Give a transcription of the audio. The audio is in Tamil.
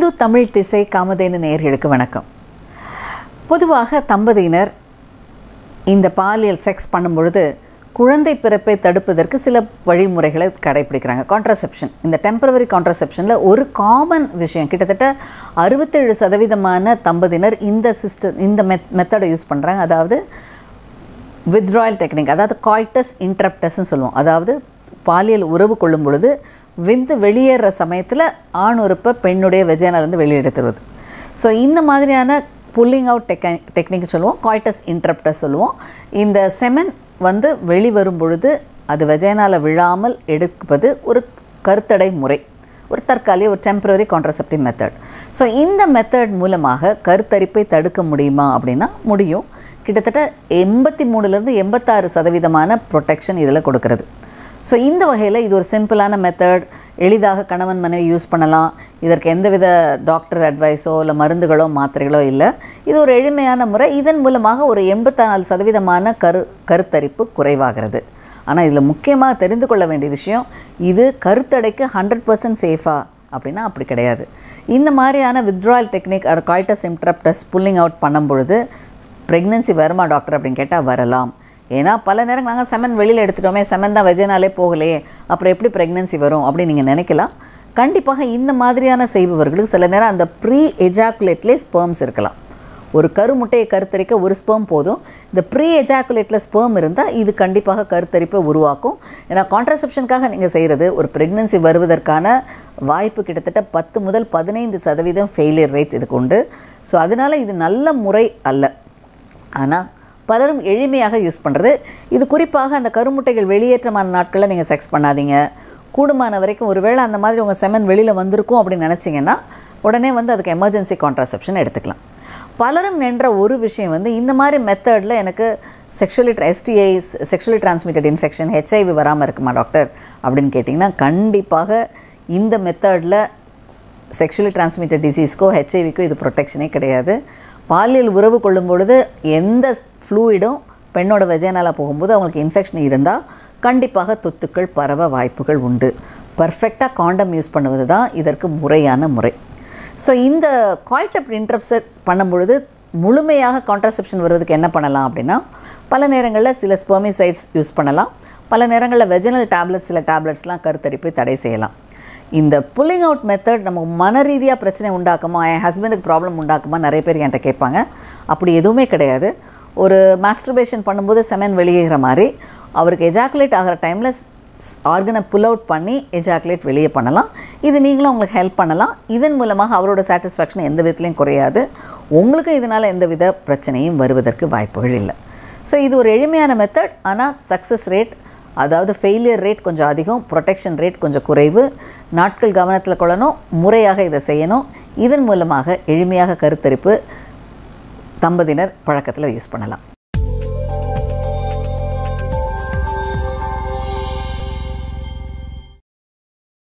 இந்து தமிழ் திசை காமதேனு நேயர்களுக்கு வணக்கம் பொதுவாக தம்பதியினர் இந்த பாலியல் செக்ஸ் பண்ணும் பொழுது குழந்தை பிறப்பை தடுப்பதற்கு சில வழிமுறைகளை கடைபிடிக்கிறாங்க கான்ட்ரசெப்ஷன் இந்த டெம்பரவரி கான்ட்ரசெப்ஷனில் ஒரு காமன் விஷயம் கிட்டத்தட்ட அறுபத்தேழு சதவீதமான தம்பதியினர் இந்த சிஸ்டம் இந்த மெத் மெத்தடை யூஸ் பண்ணுறாங்க அதாவது வித்ராயல் டெக்னிக் அதாவது காய்டஸ் இன்ட்ரப்டஸ்ன்னு சொல்லுவோம் அதாவது பாலியல் உறவு கொள்ளும் பொழுது விந்து வெளியேற சமயத்தில் ஆண் உறுப்பை பெண்ணுடைய வெஜைனாலேருந்து வெளியே எடுத்துருவது ஸோ இந்த மாதிரியான புல்லிங் அவுட் டெக்க டெக்னிக் சொல்லுவோம் காய்டஸ் இன்ட்ரப்டஸ் சொல்லுவோம் இந்த செமன் வந்து வெளிவரும் பொழுது அது வெஜைனால விழாமல் எடுப்பது ஒரு கருத்தடை முறை ஒரு தற்காலிக ஒரு டெம்பரரி கான்ட்ரசெப்டிவ் மெத்தட் ஸோ இந்த மெத்தட் மூலமாக கருத்தரிப்பை தடுக்க முடியுமா அப்படின்னா முடியும் கிட்டத்தட்ட எண்பத்தி மூணுலேருந்து எண்பத்தாறு சதவீதமான ப்ரொடெக்ஷன் இதில் கொடுக்கறது ஸோ இந்த வகையில் இது ஒரு சிம்பிளான மெத்தட் எளிதாக கணவன் மனைவி யூஸ் பண்ணலாம் இதற்கு எந்தவித டாக்டர் அட்வைஸோ இல்லை மருந்துகளோ மாத்திரைகளோ இல்லை இது ஒரு எளிமையான முறை இதன் மூலமாக ஒரு எண்பத்தாறு சதவீதமான கரு கருத்தரிப்பு குறைவாகிறது ஆனால் இதில் முக்கியமாக தெரிந்து கொள்ள வேண்டிய விஷயம் இது கருத்தடைக்கு ஹண்ட்ரட் பர்சன்ட் சேஃபா அப்படின்னா அப்படி கிடையாது இந்த மாதிரியான வித்ட்ராயல் டெக்னிக் அது காய்டஸ் இன்ட்ரப்டஸ் புல்லிங் அவுட் பண்ணும் பொழுது ப்ரெக்னென்சி வருமா டாக்டர் அப்படின்னு கேட்டால் வரலாம் ஏன்னா பல நேரம் நாங்கள் செமன் வெளியில் எடுத்துட்டோமே செமன் தான் வெஜனாலே போகலையே அப்புறம் எப்படி ப்ரெக்னென்சி வரும் அப்படின்னு நீங்கள் நினைக்கலாம் கண்டிப்பாக இந்த மாதிரியான செய்பவர்களுக்கு சில நேரம் அந்த ப்ரீ எஜாக்குலேட்லேயே ஸ்பெர்ம்ஸ் இருக்கலாம் ஒரு கருமுட்டையை கருத்தரிக்க ஒரு ஸ்பெர்ம் போதும் இந்த ப்ரீ எஜாக்குலேட்டில் ஸ்பெர்ம் இருந்தால் இது கண்டிப்பாக கருத்தரிப்பை உருவாக்கும் ஏன்னா கான்ட்ரசெப்ஷனுக்காக நீங்கள் செய்கிறது ஒரு ப்ரெக்னென்சி வருவதற்கான வாய்ப்பு கிட்டத்தட்ட பத்து முதல் பதினைந்து சதவீதம் ஃபெயிலியர் ரேட் இதுக்கு உண்டு ஸோ அதனால் இது நல்ல முறை அல்ல ஆனால் பலரும் எளிமையாக யூஸ் பண்ணுறது இது குறிப்பாக அந்த கருமுட்டைகள் வெளியேற்றமான நாட்களில் நீங்கள் செக்ஸ் பண்ணாதீங்க கூடுமான வரைக்கும் ஒருவேளை அந்த மாதிரி உங்கள் செமன் வெளியில் வந்திருக்கும் அப்படின்னு நினச்சிங்கன்னா உடனே வந்து அதுக்கு எமர்ஜென்சி கான்ட்ராசெப்ஷன் எடுத்துக்கலாம் பலரும் நின்ற ஒரு விஷயம் வந்து இந்த மாதிரி மெத்தடில் எனக்கு sexually STI sexually transmitted infection HIV வராமல் இருக்குமா டாக்டர் அப்படின்னு கேட்டிங்கன்னா கண்டிப்பாக இந்த மெத்தடில் செக்ஷுவலி டிரான்ஸ்மிட்டட் டிசீஸ்க்கோ ஹெச்ஐவிக்கோ இது ப்ரொடெக்ஷனே கிடையாது பாலியல் உறவு கொள்ளும் பொழுது எந்த ஃப்ளூயிடும் பெண்ணோட வெஜைனால போகும்போது அவங்களுக்கு இன்ஃபெக்ஷன் இருந்தால் கண்டிப்பாக தொத்துக்கள் பரவ வாய்ப்புகள் உண்டு பர்ஃபெக்டாக காண்டம் யூஸ் பண்ணுவது தான் இதற்கு முறையான முறை ஸோ இந்த காய்டப் இன்ட்ரப்சட் பண்ணும்பொழுது முழுமையாக கான்ட்ரசெப்ஷன் வருவதுக்கு என்ன பண்ணலாம் அப்படின்னா பல நேரங்களில் சில ஸ்பெர்மிசைட்ஸ் யூஸ் பண்ணலாம் பல நேரங்களில் வெஜினல் டேப்லெட்ஸ் சில டேப்லெட்ஸ்லாம் கருத்தரிப்பை தடை செய்யலாம் இந்த புல்லிங் அவுட் மெத்தட் நமக்கு மன ரீதியாக பிரச்சனை உண்டாக்குமா என் ஹஸ்பண்டுக்கு ப்ராப்ளம் உண்டாக்குமா நிறைய பேர் என்கிட்ட கேட்பாங்க அப்படி எதுவுமே கிடையாது ஒரு மாஸ்டர்பேஷன் பண்ணும்போது செமன் வெளியேற மாதிரி அவருக்கு எஜாக்குலேட் ஆகிற டைமில் ஆர்கனை புல் அவுட் பண்ணி எஜாக்குலேட் வெளியே பண்ணலாம் இது நீங்களும் உங்களுக்கு ஹெல்ப் பண்ணலாம் இதன் மூலமாக அவரோட சாட்டிஸ்ஃபேக்ஷன் எந்த விதத்துலையும் குறையாது உங்களுக்கு இதனால் எந்த வித பிரச்சனையும் வருவதற்கு வாய்ப்புகள் இல்லை ஸோ இது ஒரு எளிமையான மெத்தட் ஆனால் சக்ஸஸ் ரேட் அதாவது ஃபெயிலியர் ரேட் கொஞ்சம் அதிகம் ப்ரொடெக்ஷன் ரேட் கொஞ்சம் குறைவு நாட்கள் கவனத்தில் கொள்ளணும் முறையாக இதை செய்யணும் இதன் மூலமாக எளிமையாக கருத்தரிப்பு தம்பதியினர் பழக்கத்தில் யூஸ் பண்ணலாம்